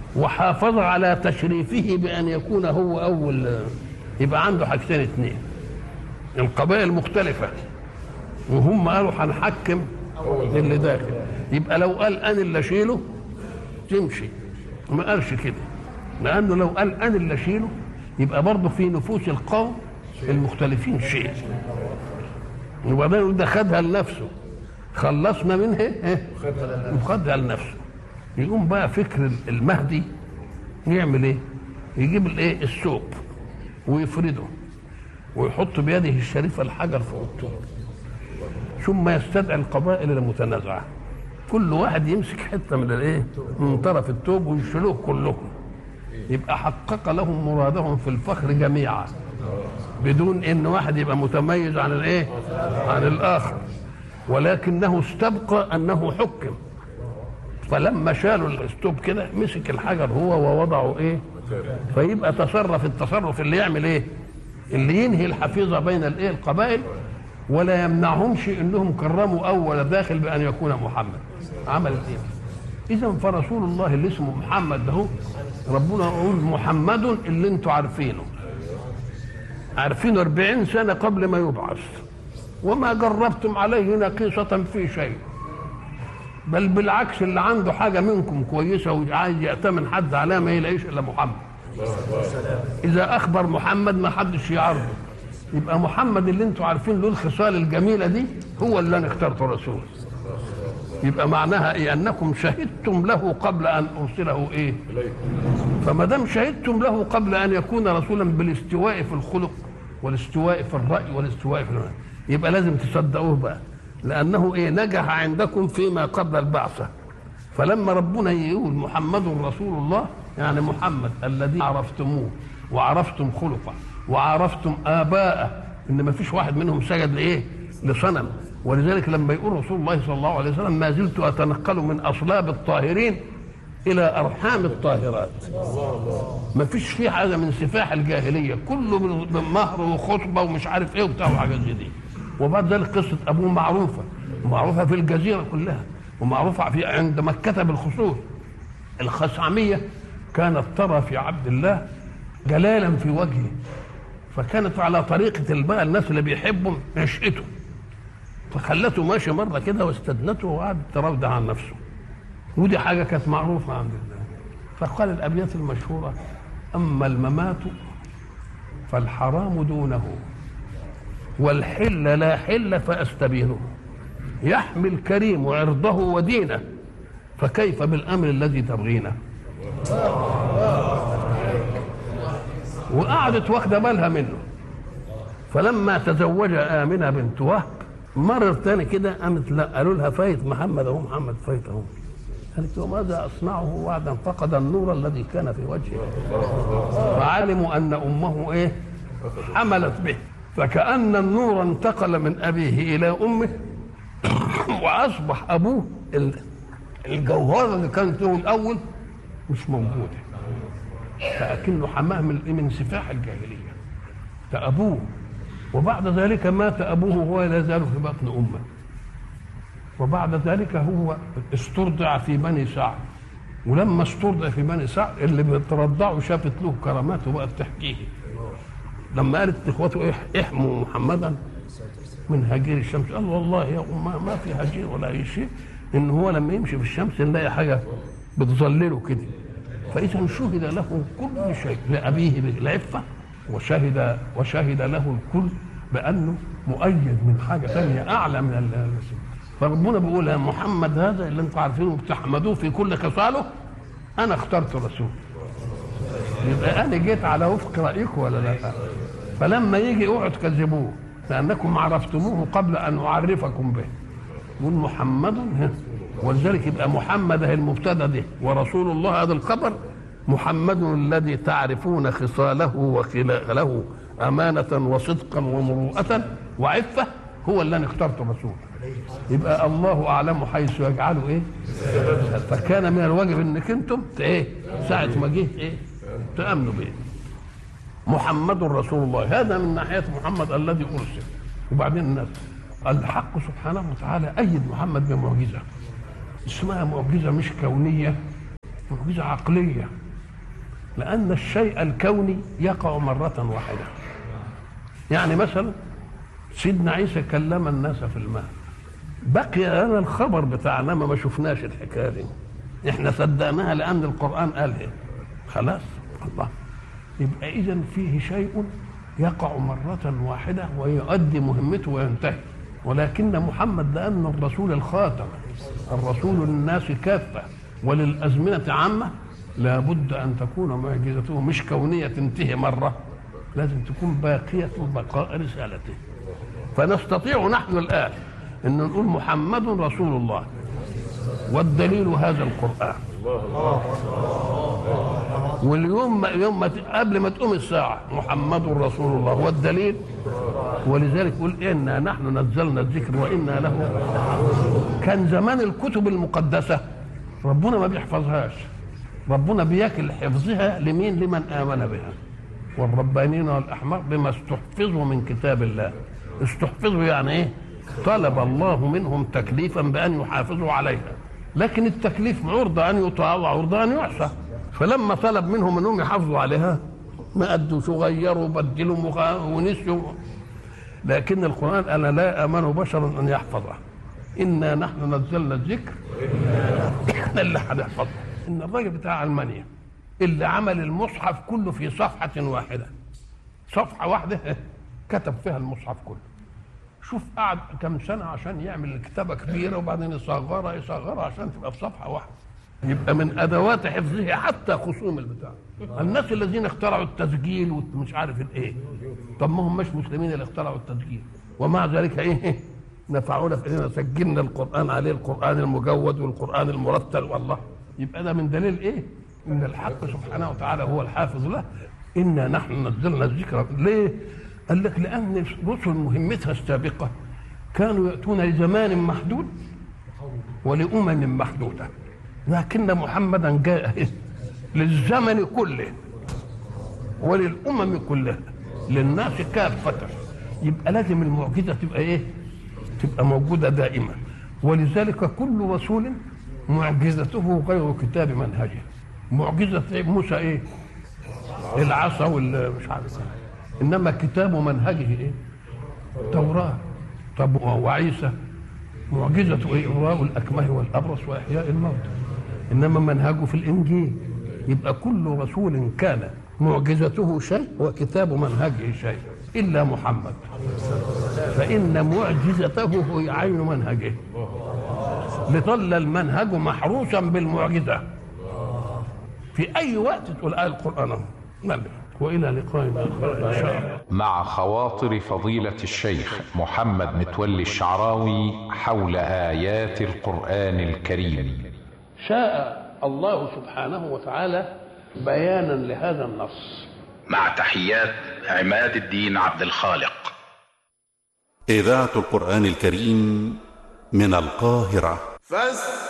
وحافظ على تشريفه بأن يكون هو أول يبقى عنده حاجتين اتنين القبائل مختلفة وهم قالوا هنحكم اللي داخل يبقى لو قال أنا اللي أشيله تمشي ما قالش كده لأنه لو قال أنا اللي أشيله يبقى برضه في نفوس القوم المختلفين شيء وبعدين ده خدها لنفسه خلصنا منها إيه؟ وخدها لنفسه يقوم بقى فكر المهدي يعمل ايه يجيب الايه الثوب ويفرده ويحط بيده الشريفه الحجر فوق الثوب ثم يستدعي القبائل المتنازعه كل واحد يمسك حته من الايه من طرف الثوب ويشيلوه كلهم يبقى حقق لهم مرادهم في الفخر جميعا بدون ان واحد يبقى متميز عن الايه عن الاخر ولكنه استبقى انه حكم فلما شالوا الاسطوب كده مسك الحجر هو ووضعه ايه فيبقى تصرف التصرف اللي يعمل ايه اللي ينهي الحفيظه بين الايه القبائل ولا يمنعهمش انهم كرموا اول داخل بان يكون محمد عمل ايه اذا فرسول الله اللي اسمه محمد ده ربنا يقول محمد اللي انتوا عارفينه عارفينه 40 سنه قبل ما يبعث وما جربتم عليه نقيصة في شيء بل بالعكس اللي عنده حاجة منكم كويسة وعايز يأتمن حد عليها ما يلاقيش إلا محمد إذا أخبر محمد ما حدش يعرضه يبقى محمد اللي انتوا عارفين له الخصال الجميلة دي هو اللي أنا اخترته رسول يبقى معناها إيه أنكم شهدتم له قبل أن أرسله إيه فما دام شهدتم له قبل أن يكون رسولا بالاستواء في الخلق والاستواء في الرأي والاستواء في المعنى. يبقى لازم تصدقوه بقى لانه ايه نجح عندكم فيما قبل البعثه فلما ربنا يقول محمد رسول الله يعني محمد الذي عرفتموه وعرفتم خلقه وعرفتم اباءه ان ما فيش واحد منهم سجد لايه لصنم ولذلك لما يقول رسول الله صلى الله عليه وسلم ما زلت اتنقل من اصلاب الطاهرين الى ارحام الطاهرات ما فيش فيه حاجه من سفاح الجاهليه كله مهر وخطبه ومش عارف ايه وبتاع وحاجات زي دي وبعد ذلك قصه ابوه معروفه معروفه في الجزيره كلها ومعروفه في عند مكه بالخصوص الخثعميه كانت ترى في عبد الله جلالا في وجهه فكانت على طريقه بقى الناس اللي بيحبوا نشأته فخلته ماشي مره كده واستدنته وقعدت تراودع عن نفسه ودي حاجه كانت معروفه عند الله فقال الابيات المشهوره اما الممات فالحرام دونه والحل لا حل فاستبينه يحمي الكريم عرضه ودينه فكيف بالامر الذي تبغينه وقعدت واخده بالها منه فلما تزوج امنه بنت وهب مرر تاني كده قامت لا قالوا لها فايت محمد اهو محمد فايت اهو قالت وماذا اصنعه بعد ان فقد النور الذي كان في وجهه فعلموا ان امه ايه حملت به فكأن النور انتقل من أبيه إلى أمه وأصبح أبوه الجوهرة اللي كانت له الأول مش موجودة فأكنه حماه من من سفاح الجاهلية ده أبوه وبعد ذلك مات أبوه وهو لا يزال في بطن أمه وبعد ذلك هو استرضع في بني سعد ولما استرضع في بني سعد اللي بترضعه شافت له كرامات وبقت تحكيه لما قالت اخوته إيه احموا محمدا من هجير الشمس قال والله يا أمة ما في هجير ولا اي شيء ان هو لما يمشي في الشمس نلاقي حاجه بتظلله كده فاذا شهد له كل شيء لابيه بالعفه وشهد وشهد له الكل بانه مؤيد من حاجه ثانيه اعلى من ال فربنا بيقول يا محمد هذا اللي انتم عارفينه بتحمدوه في كل خصاله انا اخترت رسول يبقى انا جيت على وفق رايكم ولا لا فلما يجي اوعوا تكذبوه لانكم عرفتموه قبل ان اعرفكم به يقول محمد ولذلك يبقى محمد هي المبتدا ده ورسول الله هذا الخبر محمد الذي تعرفون خصاله وخلاله أمانة وصدقا ومروءة وعفة هو اللي أنا اخترته الرسول يبقى الله أعلم حيث يجعله إيه فكان من الواجب إنك أنتم إيه ساعة ما جه إيه تأمنوا به محمد رسول الله هذا من ناحية محمد الذي أرسل وبعدين الناس الحق سبحانه وتعالى أيد محمد بمعجزة اسمها معجزة مش كونية معجزة عقلية لأن الشيء الكوني يقع مرة واحدة يعني مثلا سيدنا عيسى كلم الناس في الماء بقي لنا الخبر بتاعنا ما شفناش الحكايه دي احنا صدقناها لان القران قالها خلاص الله يبقى اذا فيه شيء يقع مرة واحدة ويؤدي مهمته وينتهي ولكن محمد لأنه الرسول الخاتم الرسول للناس كافة وللأزمنة عامة لابد أن تكون معجزته مش كونية تنتهي مرة لازم تكون باقية بقاء رسالته فنستطيع نحن الآن أن نقول محمد رسول الله والدليل هذا القرآن واليوم ما يوم ما ت- قبل ما تقوم الساعة محمد رسول الله والدليل ولذلك يقول إنا نحن نزلنا الذكر وإنا له كان زمان الكتب المقدسة ربنا ما بيحفظهاش ربنا بيكل حفظها لمين لمن آمن بها والربانيين والأحمر بما استحفظوا من كتاب الله استحفظوا يعني إيه طلب الله منهم تكليفا بأن يحافظوا عليها لكن التكليف عرضة أن يطاع وعرضة أن يعصى فلما طلب منهم أنهم يحافظوا عليها ما أدوا غيروا بدلوا مخ- ونسيوا لكن القرآن أنا لا آمن بشر أن يحفظه إنا نحن نزلنا الذكر احنا اللي هنحفظه إن الراجل بتاع ألمانيا اللي عمل المصحف كله في صفحة واحدة صفحة واحدة كتب فيها المصحف كله شوف قعد كم سنة عشان يعمل الكتابة كبيرة وبعدين يصغرها يصغرها عشان تبقى في صفحة واحدة يبقى من أدوات حفظه حتى خصوم البتاع الناس الذين اخترعوا التسجيل ومش عارف الايه طب ما هم مش مسلمين اللي اخترعوا التسجيل ومع ذلك ايه نفعونا في اننا سجلنا القرآن عليه القرآن المجود والقرآن المرتل والله يبقى ده من دليل ايه ان الحق سبحانه وتعالى هو الحافظ له انا نحن نزلنا الذكر ليه قال لك لان الرسل مهمتها السابقه كانوا ياتون لزمان محدود ولامم محدوده لكن محمدا جاء للزمن كله وللامم كلها للناس كافه يبقى لازم المعجزه تبقى ايه تبقى موجوده دائما ولذلك كل رسول معجزته غير كتاب منهجه معجزه موسى ايه العصا والمش عارف إيه. انما كتاب منهجه ايه التوراه طب وعيسى معجزته ايه إغراء الأكمه والأبرص وإحياء الموتى إنما منهجه في الإنجيل يبقى كل رسول كان معجزته شيء وكتاب منهجه شيء إلا محمد فإن معجزته هو عين منهجه لظل المنهج محروسا بالمعجزة في أي وقت تقول آية القرآن أهو. نعم. وإلى لقاء آخر إن شاء الله مع خواطر فضيلة الشيخ محمد متولي الشعراوي حول آيات القرآن الكريم شاء الله سبحانه وتعالى بيانا لهذا النص مع تحيات عماد الدين عبد الخالق إذاعة القرآن الكريم من القاهرة فاستمعوا